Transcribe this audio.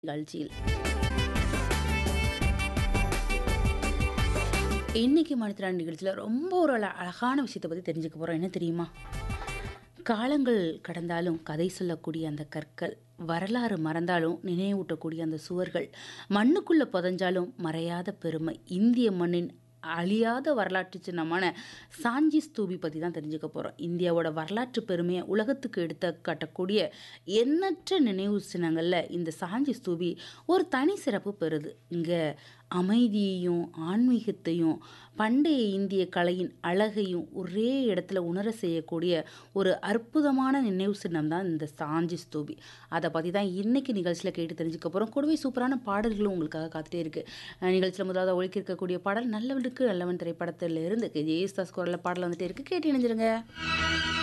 நிகழ்ச்சியில் இன்னைக்கு மனிதரான நிகழ்ச்சியில் ரொம்ப ஒரு அழ- அழகான விஷயத்தை பற்றி தெரிஞ்சுக்க போகிறோம் என்ன தெரியுமா காலங்கள் கடந்தாலும் கதை சொல்லக்கூடிய அந்த கற்கள் வரலாறு மறந்தாலும் நினைவூட்டக்கூடிய அந்த சுவர்கள் மண்ணுக்குள்ளே புதஞ்சாலும் மறையாத பெருமை இந்திய மண்ணின் அழியாத வரலாற்று சின்னமான சாஞ்சி ஸ்தூபி பற்றி தான் தெரிஞ்சுக்க போகிறோம் இந்தியாவோட வரலாற்று பெருமையை உலகத்துக்கு எடுத்து காட்டக்கூடிய எண்ணற்ற நினைவு சின்னங்களில் இந்த சாஞ்சி ஸ்தூபி ஒரு தனி சிறப்பு பெறுது இங்கே அமைதியையும் ஆன்மீகத்தையும் பண்டைய இந்திய கலையின் அழகையும் ஒரே இடத்துல உணர செய்யக்கூடிய ஒரு அற்புதமான நினைவு சின்னம் தான் இந்த சாஞ்சி ஸ்தூபி அதை பற்றி தான் இன்னைக்கு நிகழ்ச்சியில் கேட்டு தெரிஞ்சுக்க போகிறோம் கூடவே சூப்பரான பாடல்களும் உங்களுக்காக காத்துட்டே இருக்கு அஹ் நிகழ்ச்சியில் முதலாவது ஒழிக்க இருக்கக்கூடிய பாடல் நல்லவனுக்கு நல்லவன் திரைப்படத்தில் இருந்து ஜெயஸ்தாஸ் குரலில் பாடல் வந்துட்டே இருக்கு கேட்டு இணைஞ்சிருங்க